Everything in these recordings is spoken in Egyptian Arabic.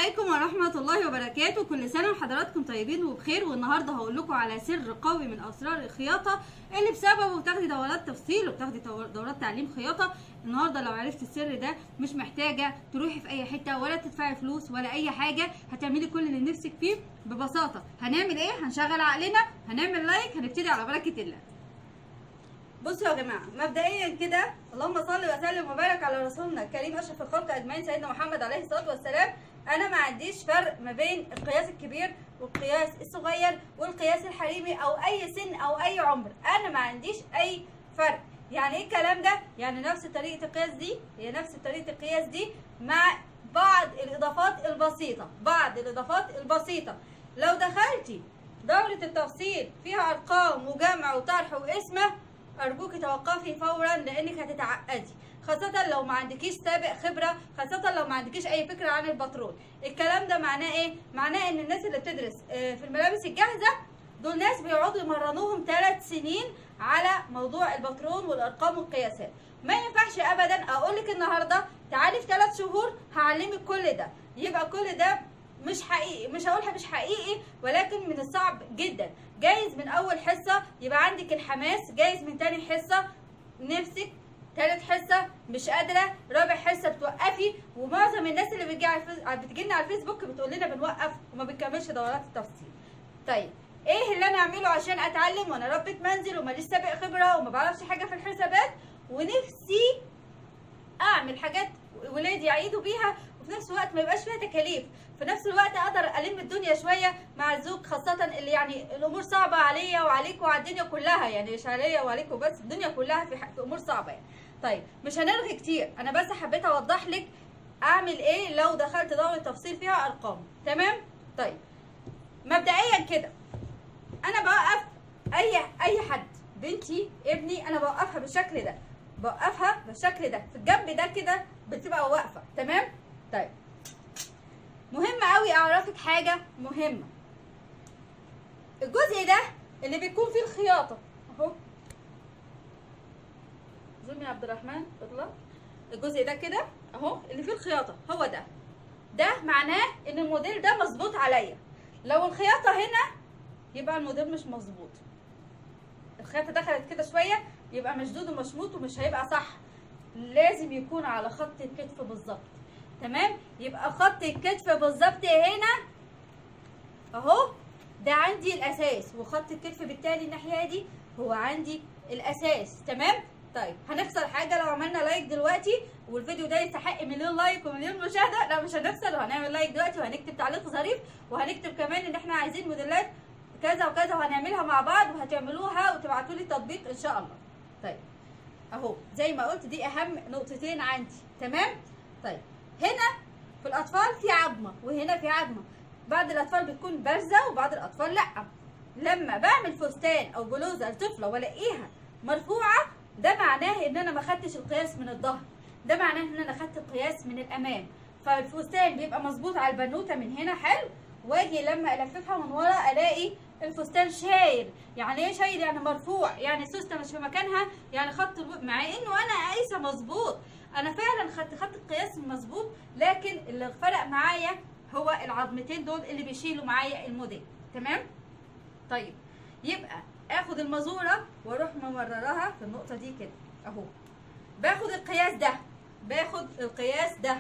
عليكم ورحمة الله وبركاته كل سنة وحضراتكم طيبين وبخير والنهاردة هقول لكم على سر قوي من أسرار الخياطة اللي بسببه بتاخدي دورات تفصيل وبتاخدي تو- دورات تعليم خياطة النهاردة لو عرفت السر ده مش محتاجة تروحي في أي حتة ولا تدفعي فلوس ولا أي حاجة هتعملي كل اللي نفسك فيه ببساطة هنعمل إيه؟ هنشغل عقلنا هنعمل لايك هنبتدي على بركة الله بصوا يا جماعه مبدئيا كده اللهم صل وسلم وبارك على رسولنا الكريم اشرف الخلق اجمعين سيدنا محمد عليه الصلاه والسلام انا ما عنديش فرق ما بين القياس الكبير والقياس الصغير والقياس الحريمي او اي سن او اي عمر انا ما عنديش اي فرق يعني ايه الكلام ده يعني نفس طريقه القياس دي هي نفس طريقه القياس دي مع بعض الاضافات البسيطه بعض الاضافات البسيطه لو دخلتي دورة التفصيل فيها أرقام وجمع وطرح وقسمة أرجوك توقفي فورا لأنك هتتعقدي خاصة لو ما عندكيش سابق خبرة خاصة لو ما عندكيش أي فكرة عن البترول الكلام ده معناه إيه؟ معناه إن الناس اللي بتدرس آه، في الملابس الجاهزة دول ناس بيقعدوا يمرنوهم ثلاث سنين على موضوع البترول والأرقام والقياسات ما ينفعش أبدا أقول لك النهاردة تعالي في ثلاث شهور هعلمك كل ده يبقى كل ده مش حقيقي مش هقولها مش حقيقي ولكن من الصعب جدا جايز من اول حصه يبقى عندك الحماس جايز من تاني حصه نفسك تالت حصه مش قادره رابع حصه بتوقفي ومعظم الناس اللي بتجي على الفيس... بتجيلنا على الفيسبوك بتقول لنا بنوقف وما بنكملش دورات التفصيل طيب ايه اللي انا اعمله عشان اتعلم وانا ربة منزل وماليش سابق خبره وما بعرفش حاجه في الحسابات ونفسي اعمل حاجات ولادي يعيدوا بيها وفي نفس الوقت ما يبقاش فيها تكاليف في نفس الوقت اقدر الم الدنيا شويه مع الزوج خاصه اللي يعني الامور صعبه عليا وعليكم وعلى الدنيا كلها يعني مش عليا وعليكم بس الدنيا كلها في, ح- في امور صعبه يعني طيب مش هنرغي كتير انا بس حبيت اوضح لك اعمل ايه لو دخلت دوره تفصيل فيها ارقام تمام طيب مبدئيا كده انا بوقف اي اي حد بنتي ابني انا بوقفها بالشكل ده بوقفها بالشكل ده في الجنب ده كده بتبقى واقفه تمام طيب مهم قوي اعرفك حاجه مهمه الجزء ده اللي بيكون فيه الخياطه اهو زوم يا عبد الرحمن اطلع الجزء ده كده اهو اللي فيه الخياطه هو ده ده معناه ان الموديل ده مظبوط عليا لو الخياطه هنا يبقى الموديل مش مظبوط الخياطه دخلت كده شويه يبقى مشدود ومشموط ومش هيبقى صح لازم يكون على خط الكتف بالظبط تمام يبقى خط الكتف بالظبط هنا اهو ده عندي الاساس وخط الكتف بالتالي الناحيه دي هو عندي الاساس تمام طيب هنخسر حاجه لو عملنا لايك دلوقتي والفيديو ده يستحق مليون لايك ومليون مشاهده لا مش هنخسر وهنعمل لايك دلوقتي وهنكتب تعليق ظريف وهنكتب كمان ان احنا عايزين موديلات كذا وكذا وهنعملها مع بعض وهتعملوها وتبعتوا لي تطبيق ان شاء الله طيب اهو زي ما قلت دي اهم نقطتين عندي تمام طيب هنا في الاطفال في عظمه وهنا في عظمه بعض الاطفال بتكون بارزه وبعض الاطفال لا لما بعمل فستان او بلوزه لطفله والاقيها مرفوعه ده معناه ان انا ما خدتش القياس من الظهر ده معناه ان انا خدت القياس من الامام فالفستان بيبقى مظبوط على البنوته من هنا حلو واجي لما الففها من ورا الاقي الفستان شايل يعني ايه شايل يعني مرفوع يعني سوسته مش في مكانها يعني خط الو... مع انه انا قايسه مظبوط انا فعلا خدت خدت القياس مظبوط لكن اللي فرق معايا هو العظمتين دول اللي بيشيلوا معايا الموديل تمام طيب يبقى اخد المزوره واروح ممررها في النقطه دي كده اهو باخد القياس ده باخد القياس ده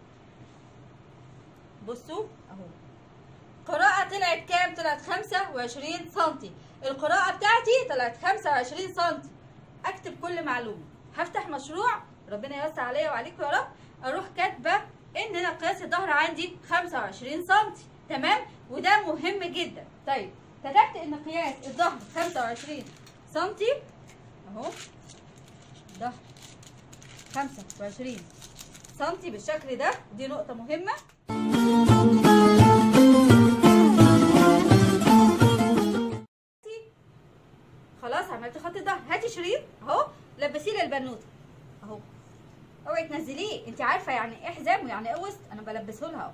بصوا اهو قراءة طلعت كام؟ طلعت 25 سنتي القراءة بتاعتي طلعت 25 سنتي اكتب كل معلومة هفتح مشروع ربنا يوسع عليا وعليكم يا رب اروح كاتبة ان انا قياس الظهر عندي 25 سنتي تمام وده مهم جدا طيب كتبت ان قياس الظهر 25 سنتي اهو ظهر 25 سنتي بالشكل ده دي نقطة مهمة خلاص عملت خط الظهر هاتي شريط اهو لبسيه للبنوته اهو اوعي تنزليه انت عارفه يعني ايه حزام ويعني ايه وسط انا بلبسه لها اهو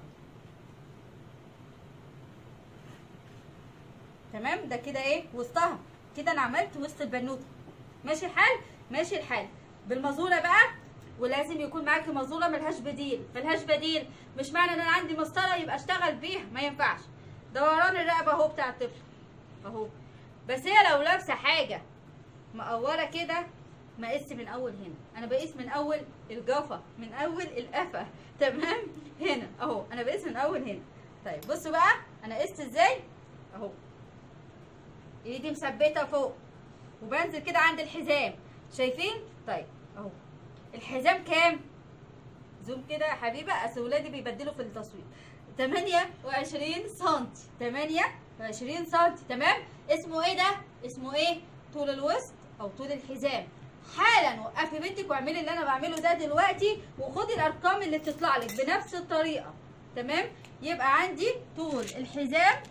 تمام ده كده ايه وسطها كده انا عملت وسط البنوته ماشي الحال ماشي الحال بالمزوره بقى ولازم يكون معاكي مازوره ملهاش بديل ملهاش بديل مش معنى ان انا عندي مسطره يبقى اشتغل بيها ما ينفعش دوران الرقبه اهو بتاع الطفل اهو بس هي لو لابسه حاجه مقوره كده مقيس من اول هنا انا بقيس من اول الجفا من اول القفا تمام هنا اهو انا بقيس من اول هنا طيب بصوا بقى انا قست ازاي اهو ايدي مثبته فوق وبنزل كده عند الحزام شايفين طيب اهو الحزام كام زوم كده يا حبيبه اصل ولادي بيبدلوا في التصوير 28 سم 28 سم تمام اسمه ايه ده اسمه ايه طول الوسط او طول الحزام حالا وقفي بنتك واعملي اللي انا بعمله ده دلوقتي وخدي الارقام اللي بتطلع لك بنفس الطريقه تمام يبقى عندي طول الحزام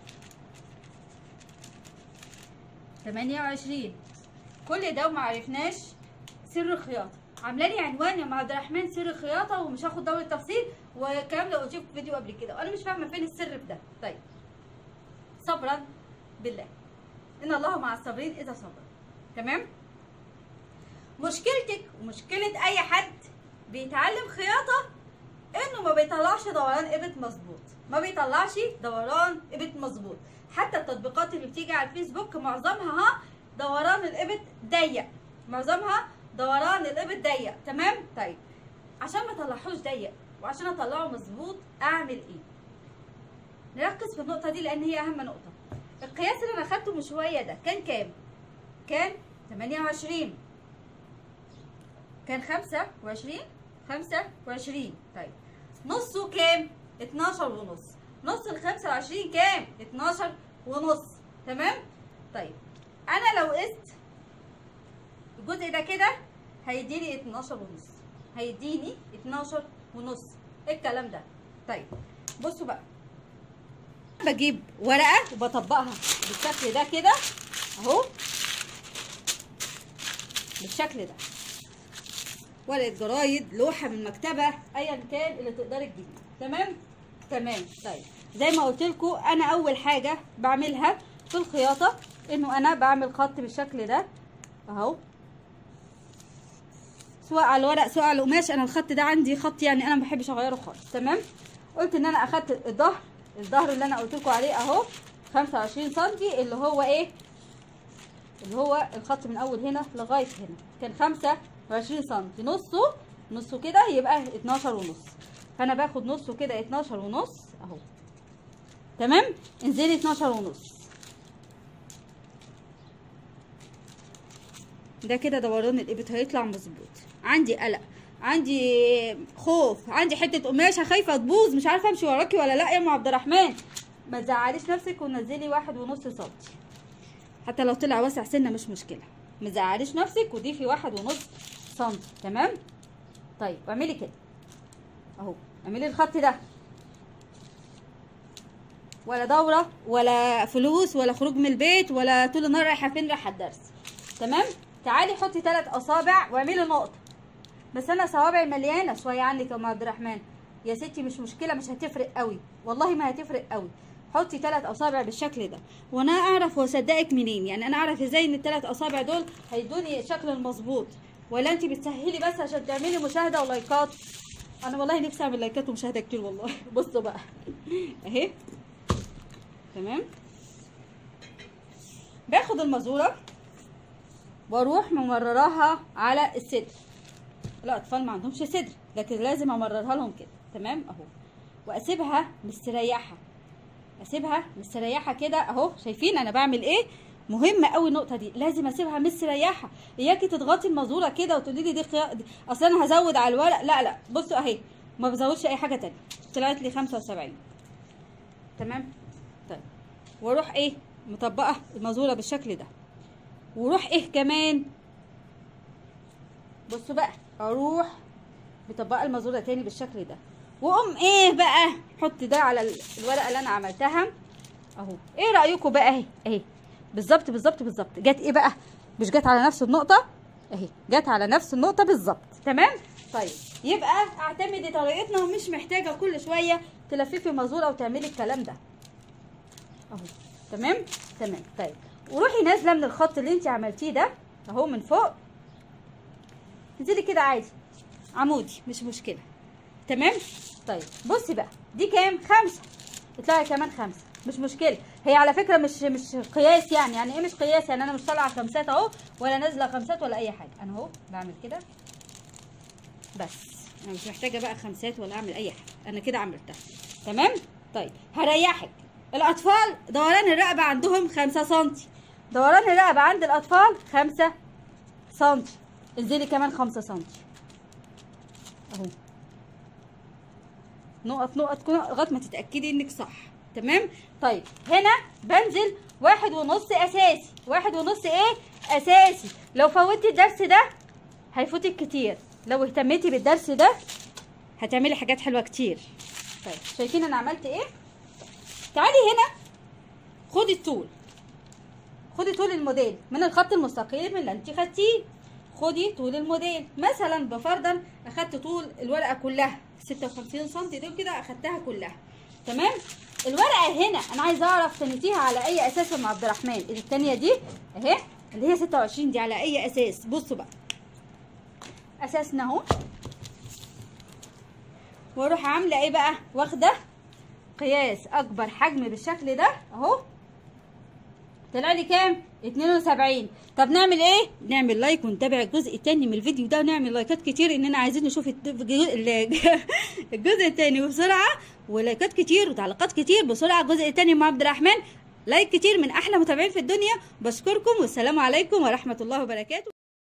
28 كل ده وما عرفناش سر الخياطه عامله لي عنوان يا ام عبد الرحمن سر الخياطه ومش هاخد دوره تفصيل والكلام ده قلت في فيديو قبل كده وانا مش فاهمه فين السر في ده طيب صبرا بالله ان الله مع الصابرين اذا صبر تمام مشكلتك ومشكله اي حد بيتعلم خياطه انه ما بيطلعش دوران ابط مظبوط ما بيطلعش دوران ابط مظبوط حتى التطبيقات اللي بتيجي على الفيسبوك معظمها ها دوران الابط ضيق معظمها دوران الابط ضيق تمام طيب عشان ما اطلعهوش ضيق وعشان اطلعه مظبوط اعمل ايه نركز في النقطه دي لان هي اهم نقطه القياس اللي انا اخدته من شويه ده كان كام كان 28 كان 25 25 طيب نصه كام 12 ونص نص ال 25 كام 12 ونص تمام طيب انا لو قست الجزء ده كده هيديني 12 ونص هيديني 12 ونص ايه الكلام ده طيب بصوا بقى بجيب ورقه وبطبقها بالشكل ده كده اهو بالشكل ده ورقه جرايد لوحه من مكتبه ايا كان اللي تقدري تجيبيه تمام تمام طيب زي ما قلت لكم انا اول حاجه بعملها في الخياطه انه انا بعمل خط بالشكل ده اهو سواء على الورق سواء على القماش انا الخط ده عندي خط يعني انا ما بحبش اغيره خالص تمام قلت ان انا اخدت الظهر الظهر اللي انا قلت لكم عليه اهو 25 سم اللي هو ايه اللي هو الخط من اول هنا لغايه هنا كان 25 سم نصه نصه كده يبقى 12 ونص فانا باخد نصه كده 12 ونص اهو تمام انزلي 12 ونص ده كده دوران الابط هيطلع مظبوط عندي قلق عندي خوف عندي حته قماشه خايفه تبوظ مش عارفه امشي وراكي ولا لا يا ام عبد الرحمن ما تزعليش نفسك ونزلي واحد ونص سنتي حتى لو طلع واسع سنه مش مشكله ما تزعليش نفسك وضيفي واحد ونص سنتي تمام طيب اعملي كده اهو اعملي الخط ده ولا دوره ولا فلوس ولا خروج من البيت ولا طول النهار رايحه فين رايحه الدرس تمام تعالي حطي ثلاث اصابع واعملي نقطه بس انا صوابعي مليانه شويه عنك يا ام عبد الرحمن يا ستي مش مشكله مش هتفرق قوي والله ما هتفرق قوي حطي ثلاث اصابع بالشكل ده وانا اعرف واصدقك منين يعني انا اعرف ازاي ان الثلاث اصابع دول هيدوني الشكل المظبوط ولا انت بتسهلي بس عشان تعملي مشاهده ولايكات انا والله نفسي اعمل لايكات ومشاهده كتير والله بصوا بقى اهي تمام باخد المزوره واروح ممرراها على الصدر الاطفال ما عندهمش صدر لكن لازم امررها لهم كده تمام اهو واسيبها مستريحه اسيبها مستريحه كده اهو شايفين انا بعمل ايه مهمه قوي النقطه دي لازم اسيبها مستريحه اياكي تضغطي المزوره كده وتقولي لي دي خيا... دي- اصل انا هزود على الورق لا لا بصوا اهي ما بزودش اي حاجه تانية طلعت لي 75 تمام طيب واروح ايه مطبقه المزوره بالشكل ده وروح ايه كمان بصوا بقى اروح مطبقه المزوره تاني بالشكل ده واقوم ايه بقى حط ده على ال- الورقه اللي انا عملتها اهو ايه رايكم بقى اهي اهي بالظبط بالظبط بالظبط جت ايه بقى مش جت على نفس النقطه اهي جت على نفس النقطه بالظبط تمام طيب يبقى اعتمدي طريقتنا ومش محتاجه كل شويه تلففي مزوره وتعملي الكلام ده اهو تمام تمام طيب وروحي نازله من الخط اللي انت عملتيه ده اهو من فوق انزلي كده عادي عمودي مش مشكله تمام طيب بصي بقى دي كام خمسة اطلعي كمان خمسة مش مشكلة هي على فكرة مش مش قياس يعني يعني ايه مش قياس يعني انا مش طالعة خمسات اهو ولا نازلة خمسات ولا اي حاجة انا اهو بعمل كده بس انا مش محتاجة بقى خمسات ولا اعمل اي حاجة انا كده عملتها تمام طيب هريحك الاطفال دوران الرقبة عندهم خمسة سنتي دوران الرقبة عند الاطفال خمسة سنتي انزلي كمان خمسة سنتي اهو نقط نقط نقط لغايه ما تتاكدي انك صح تمام طيب هنا بنزل واحد ونص اساسي واحد ونص ايه اساسي لو فوتي الدرس ده هيفوتك كتير لو اهتميتي بالدرس ده هتعملي حاجات حلوه كتير طيب شايفين انا عملت ايه تعالي هنا خدي الطول خدي طول الموديل من الخط المستقيم اللي انت خدتيه خدي طول الموديل مثلا بفرضا اخدت طول الورقه كلها 56 سم دي كده اخدتها كلها تمام الورقه هنا انا عايزه اعرف تنسيها على اي اساس يا ام عبد الرحمن الثانيه دي اهي اللي هي 26 دي على اي اساس بصوا بقى اساسنا اهو واروح عامله ايه بقى واخده قياس اكبر حجم بالشكل ده اهو طلع لي كام 72 طب نعمل ايه نعمل لايك ونتابع الجزء الثاني من الفيديو ده ونعمل لايكات كتير اننا عايزين نشوف الجزء الثاني بسرعه ولايكات كتير وتعليقات كتير بسرعه الجزء الثاني مع عبد الرحمن لايك كتير من احلى متابعين في الدنيا بشكركم والسلام عليكم ورحمه الله وبركاته